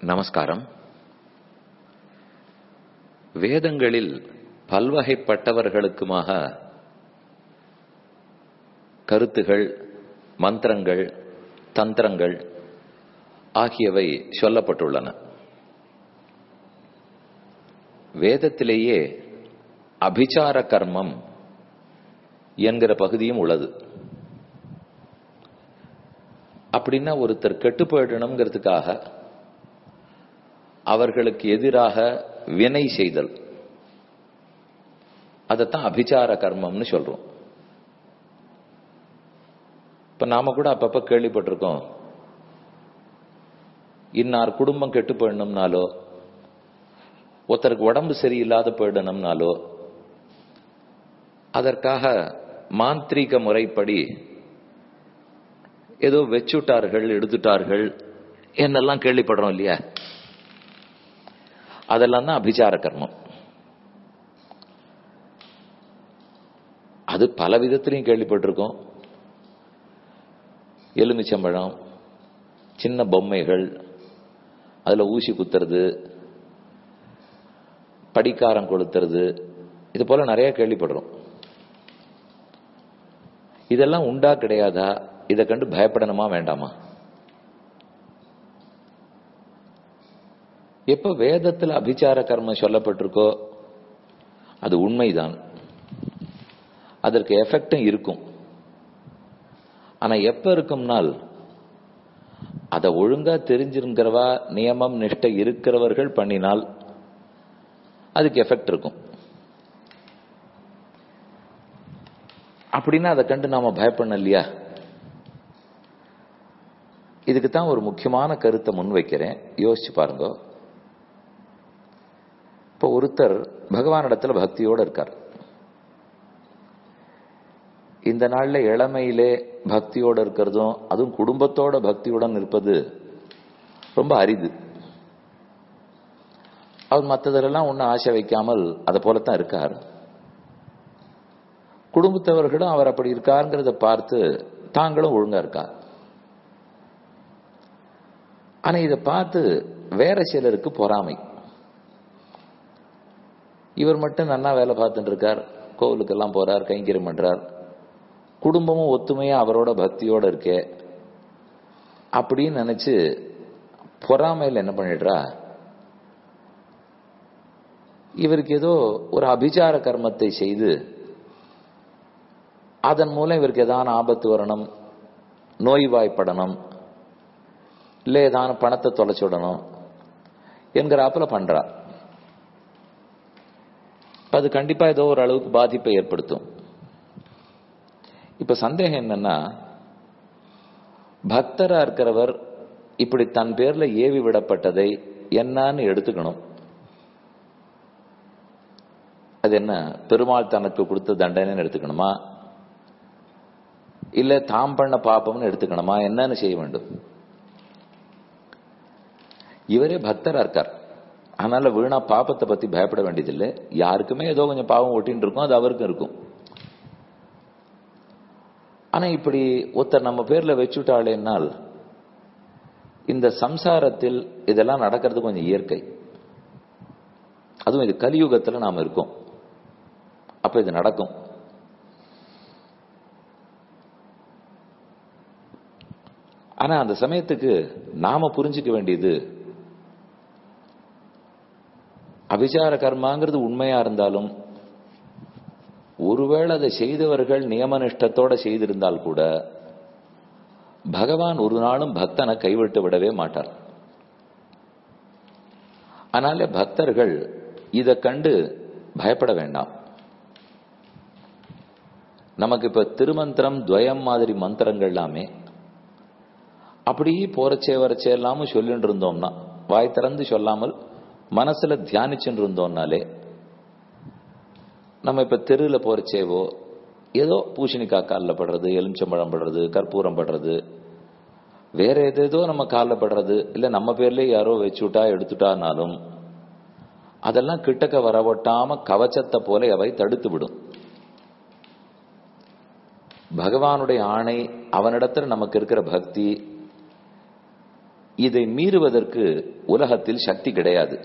நமஸ்காரம் வேதங்களில் பல்வகைப்பட்டவர்களுக்குமாக கருத்துகள் மந்திரங்கள் தந்திரங்கள் ஆகியவை சொல்லப்பட்டுள்ளன வேதத்திலேயே அபிச்சார கர்மம் என்கிற பகுதியும் உள்ளது அப்படின்னா ஒருத்தர் கெட்டு போயிடணுங்கிறதுக்காக அவர்களுக்கு எதிராக வினை செய்தல் அதைத்தான் அபிச்சார கர்மம்னு சொல்றோம் இப்ப நாம கூட அப்பப்ப கேள்விப்பட்டிருக்கோம் இன்னார் குடும்பம் கெட்டு போயிடணும்னாலோ ஒருத்தருக்கு உடம்பு சரியில்லாத போயிடணும்னாலோ அதற்காக மாந்திரீக முறைப்படி ஏதோ வச்சுட்டார்கள் எடுத்துட்டார்கள் என்னெல்லாம் கேள்விப்படுறோம் இல்லையா அதெல்லாம் தான் அபிச்சார கர்மம் அது பல விதத்திலையும் கேள்விப்பட்டிருக்கோம் எலுமிச்சம்பழம் சின்ன பொம்மைகள் அதுல ஊசி குத்துறது படிக்காரம் கொளுத்துறது இது போல நிறைய கேள்விப்படுறோம் இதெல்லாம் உண்டா கிடையாதா இதை கண்டு பயப்படணுமா வேண்டாமா எப்ப வேதத்தில் அபிச்சார கர்மம் சொல்லப்பட்டிருக்கோ அது உண்மைதான் அதற்கு எஃபெக்டும் இருக்கும் ஆனா எப்ப இருக்கும்னால் அதை ஒழுங்கா தெரிஞ்சிருக்கிறவா நியமம் நிஷ்டை இருக்கிறவர்கள் பண்ணினால் அதுக்கு எஃபெக்ட் இருக்கும் அப்படின்னா அதை கண்டு நாம பயப்படணும் இல்லையா இதுக்கு தான் ஒரு முக்கியமான கருத்தை முன்வைக்கிறேன் யோசிச்சு பாருங்க இப்போ ஒருத்தர் பகவானிடத்துல பக்தியோட இருக்கார் இந்த நாள்ல இளமையிலே பக்தியோட இருக்கிறதும் அதுவும் குடும்பத்தோட பக்தியுடன் இருப்பது ரொம்ப அரிது அவர் மற்றதெல்லாம் ஒன்றும் ஆசை வைக்காமல் அதை போலத்தான் இருக்கார் குடும்பத்தவர்களும் அவர் அப்படி இருக்காருங்கிறத பார்த்து தாங்களும் ஒழுங்கா இருக்கார் ஆனா இதை பார்த்து வேற சிலருக்கு பொறாமை இவர் மட்டும் நன்னா வேலை பார்த்துட்டு இருக்கார் கோவிலுக்கெல்லாம் போறார் கைங்கரியம் பண்றார் குடும்பமும் ஒத்துமையா அவரோட பக்தியோட இருக்கே அப்படின்னு நினைச்சு பொறாமையில் என்ன பண்ணிடுறா இவருக்கு ஏதோ ஒரு அபிச்சார கர்மத்தை செய்து அதன் மூலம் இவருக்கு ஏதான ஆபத்து வரணும் நோய்வாய்ப்படணும் இல்லை ஏதான பணத்தை தொலைச்சுடணும் என்கிறாப்புல பண்றா அது கண்டிப்பா ஏதோ ஒரு அளவுக்கு பாதிப்பை ஏற்படுத்தும் இப்ப சந்தேகம் என்னன்னா பக்தரா இருக்கிறவர் இப்படி தன் பேர்ல ஏவி விடப்பட்டதை என்னன்னு எடுத்துக்கணும் அது என்ன பெருமாள் தனக்கு கொடுத்த தண்டனைன்னு எடுத்துக்கணுமா இல்ல தாம் பண்ண பாப்பம்னு எடுத்துக்கணுமா என்னன்னு செய்ய வேண்டும் இவரே பக்தரா இருக்கார் அதனால வீணா பாப்பத்தை பத்தி பயப்பட வேண்டியதில்லை யாருக்குமே ஏதோ கொஞ்சம் பாவம் ஒட்டின்னு இருக்கும் அது அவருக்கும் இருக்கும் ஆனா இப்படி ஒருத்தர் நம்ம பேர்ல வச்சுட்டாளேனால் இந்த சம்சாரத்தில் இதெல்லாம் நடக்கிறது கொஞ்சம் இயற்கை அதுவும் இது கலியுகத்துல நாம இருக்கோம் அப்ப இது நடக்கும் ஆனா அந்த சமயத்துக்கு நாம புரிஞ்சுக்க வேண்டியது அபிச்சார கர்மாங்கிறது உண்மையா இருந்தாலும் ஒருவேளை அதை செய்தவர்கள் நியமனிஷ்டத்தோட செய்திருந்தால் கூட பகவான் ஒரு நாளும் பக்தனை கைவிட்டு விடவே மாட்டார் அதனால பக்தர்கள் இதை கண்டு பயப்பட வேண்டாம் நமக்கு இப்ப திருமந்திரம் துவயம் மாதிரி மந்திரங்கள் எல்லாமே அப்படியே போறச்சே வரச்சே எல்லாமும் சொல்லிட்டு இருந்தோம்னா வாய் திறந்து சொல்லாமல் மனசுல தியானிச்சுட்டு இருந்தோம்னாலே நம்ம இப்ப தெருவில் போறச்சேவோ ஏதோ பூசணிக்காய் காலில் படுறது எலுமிச்சம்பழம் படுறது கற்பூரம் படுறது வேற எதேதோ நம்ம காலில் படுறது இல்லை நம்ம பேர்லயே யாரோ வச்சுட்டா எடுத்துட்டானாலும் அதெல்லாம் கிட்டக்க வரவட்டாம கவச்சத்தை போல அவை தடுத்து விடும் பகவானுடைய ஆணை அவனிடத்துல நமக்கு இருக்கிற பக்தி இதை மீறுவதற்கு உலகத்தில் சக்தி கிடையாது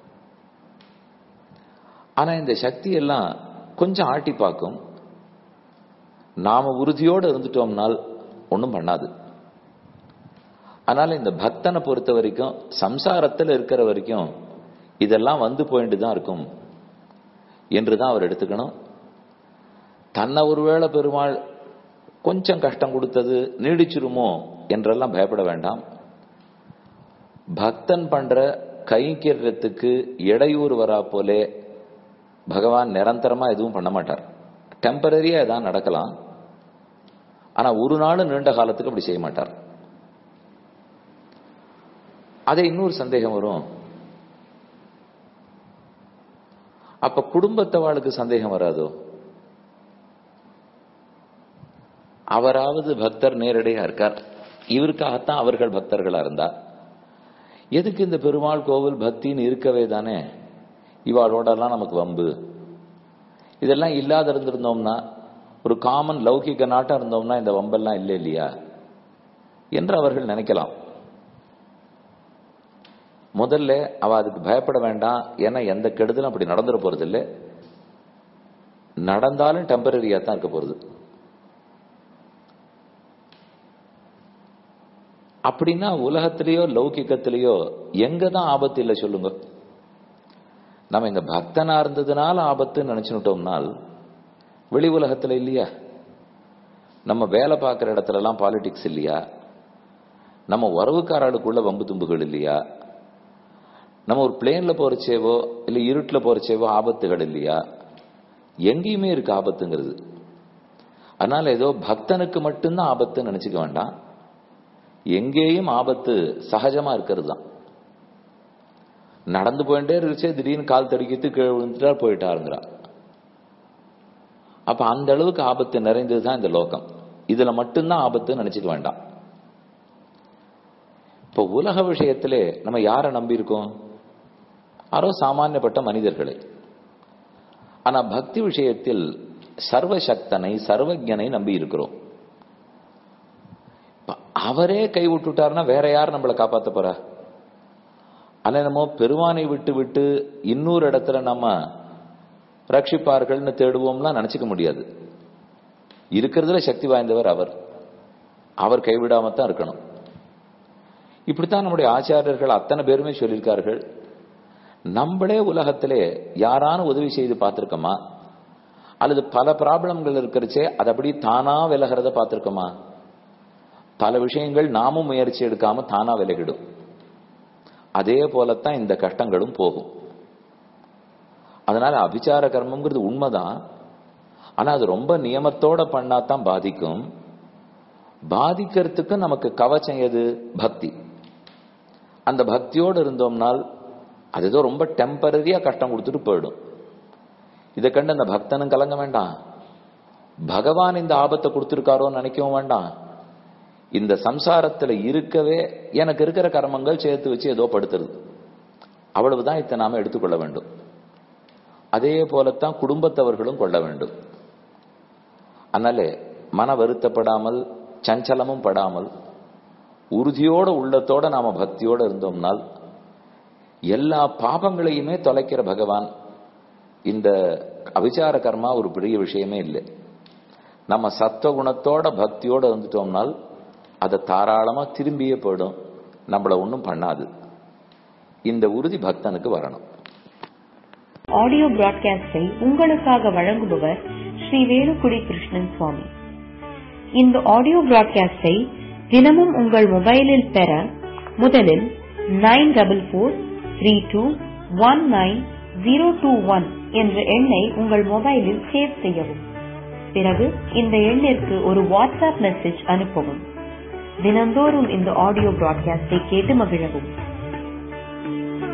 ஆனா இந்த சக்தி எல்லாம் கொஞ்சம் ஆட்டி பார்க்கும் நாம உறுதியோடு இருந்துட்டோம்னால் ஒன்றும் பண்ணாது அதனால இந்த பக்தனை பொறுத்த வரைக்கும் சம்சாரத்தில் இருக்கிற வரைக்கும் இதெல்லாம் வந்து போயிட்டு தான் இருக்கும் என்றுதான் அவர் எடுத்துக்கணும் தன்னை ஒருவேளை பெருமாள் கொஞ்சம் கஷ்டம் கொடுத்தது நீடிச்சிருமோ என்றெல்லாம் பயப்பட வேண்டாம் பக்தன் பண்ற கைங்கரியத்துக்கு இடையூறு வரா போலே பகவான் நிரந்தரமா எதுவும் பண்ண மாட்டார் டெம்பரரியா எதாவது நடக்கலாம் ஆனா ஒரு நாள் நீண்ட காலத்துக்கு அப்படி செய்ய மாட்டார் அதே இன்னொரு சந்தேகம் வரும் அப்ப குடும்பத்தவாளுக்கு சந்தேகம் வராதோ அவராவது பக்தர் நேரடியா இருக்கார் இவருக்காகத்தான் அவர்கள் பக்தர்களா இருந்தா எதுக்கு இந்த பெருமாள் கோவில் பக்தின்னு இருக்கவே தானே இவாளோடலாம் நமக்கு வம்பு இதெல்லாம் இல்லாத இருந்திருந்தோம்னா ஒரு காமன் லௌகிக நாட்டம் இருந்தோம்னா இந்த வம்பெல்லாம் இல்லை இல்லையா என்று அவர்கள் நினைக்கலாம் முதல்ல அவ அதுக்கு பயப்பட வேண்டாம் ஏன்னா எந்த கெடுதலும் அப்படி நடந்துட போறது இல்லை நடந்தாலும் டெம்பரரியா தான் இருக்க போறது அப்படின்னா உலகத்திலேயோ லௌகிக்கத்திலேயோ எங்க தான் ஆபத்து இல்லை சொல்லுங்க நம்ம இங்க பக்தனா இருந்ததுனால ஆபத்துன்னு நினைச்சுட்டோம்னால் வெளி உலகத்துல இல்லையா நம்ம வேலை பார்க்குற இடத்துல எல்லாம் பாலிடிக்ஸ் இல்லையா நம்ம உறவுக்காரர்களுக்குள்ள வம்பு தும்புகள் இல்லையா நம்ம ஒரு பிளேன்ல போறச்சேவோ இல்ல இருட்டுல போறச்சேவோ ஆபத்துகள் இல்லையா எங்கேயுமே இருக்கு ஆபத்துங்கிறது அதனால ஏதோ பக்தனுக்கு மட்டும்தான் ஆபத்துன்னு நினைச்சுக்க வேண்டாம் எங்கேயும் ஆபத்து சகஜமா இருக்கிறது தான் நடந்து போயிட்டே இருந்துச்சே திடீர்னு கால் தடிக்கிட்டு கீழே விழுந்துட்டா போயிட்டாருங்கிறா அப்ப அந்த அளவுக்கு ஆபத்து நிறைந்தது தான் இந்த லோகம் இதுல மட்டும்தான் ஆபத்துன்னு நினைச்சுக்க வேண்டாம் இப்போ உலக விஷயத்திலே நம்ம யாரை நம்பி இருக்கோம் யாரோ சாமானியப்பட்ட மனிதர்களை ஆனா பக்தி விஷயத்தில் சர்வசக்தனை சர்வஜனை நம்பி இருக்கிறோம் அவரே கை விட்டுட்டாருன்னா வேற யார் நம்மளை காப்பாத்த போறா ஆனா நம்ம பெருமானை விட்டு விட்டு இன்னொரு இடத்துல நம்ம ரட்சிப்பார்கள்னு தேடுவோம்லாம் நினைச்சுக்க முடியாது இருக்கிறதுல சக்தி வாய்ந்தவர் அவர் அவர் கைவிடாமத்தான் இருக்கணும் இப்படித்தான் நம்முடைய ஆச்சாரியர்கள் அத்தனை பேருமே சொல்லியிருக்கார்கள் நம்மளே உலகத்திலே யாரான உதவி செய்து பார்த்திருக்கோமா அல்லது பல ப்ராப்ளம்கள் இருக்கிறச்சே அது அப்படி தானா விலகிறத பார்த்திருக்கோமா பல விஷயங்கள் நாமும் முயற்சி எடுக்காம தானா விலகிடும் அதே போலத்தான் இந்த கஷ்டங்களும் போகும் அதனால அபிச்சார கர்மம்ங்கிறது உண்மைதான் ஆனா அது ரொம்ப நியமத்தோட பண்ணாதான் பாதிக்கும் பாதிக்கிறதுக்கு நமக்கு கவச்சம் எது பக்தி அந்த பக்தியோடு இருந்தோம்னால் அது ஏதோ ரொம்ப டெம்பரரியா கஷ்டம் கொடுத்துட்டு போயிடும் இதை கண்டு அந்த பக்தனும் கலங்க வேண்டாம் பகவான் இந்த ஆபத்தை கொடுத்திருக்காரோன்னு நினைக்கவும் வேண்டாம் இந்த சம்சாரத்துல இருக்கவே எனக்கு இருக்கிற கர்மங்கள் சேர்த்து வச்சு ஏதோ படுத்துறது அவ்வளவுதான் இதை நாம எடுத்துக்கொள்ள வேண்டும் அதே போலத்தான் குடும்பத்தவர்களும் கொள்ள வேண்டும் அதனால மன வருத்தப்படாமல் சஞ்சலமும் படாமல் உறுதியோட உள்ளத்தோட நாம பக்தியோட இருந்தோம்னால் எல்லா பாபங்களையுமே தொலைக்கிற பகவான் இந்த அபிச்சார கர்மா ஒரு பெரிய விஷயமே இல்லை நம்ம சத்துவ குணத்தோட பக்தியோட இருந்துட்டோம்னால் அதை தாராளமா திரும்பியே போயிடும் நம்மள ஒன்றும் பண்ணாது இந்த உறுதி பக்தனுக்கு வரணும் ஆடியோ பிராட்காஸ்டை உங்களுக்காக வழங்குபவர் ஸ்ரீ வேலுக்குடி கிருஷ்ணன் சுவாமி இந்த ஆடியோ பிராட்காஸ்டை தினமும் உங்கள் மொபைலில் பெற முதலில் nine double four three two one nine zero two one என்ற எண்ணை உங்கள் மொபைலில் சேவ் செய்யவும் பிறகு இந்த எண்ணிற்கு ஒரு வாட்ஸ்அப் மெசேஜ் அனுப்பவும் தினந்தோறும் இந்த ஆடியோ பிராட்காஸ்டை கேட்டு மகிழவும்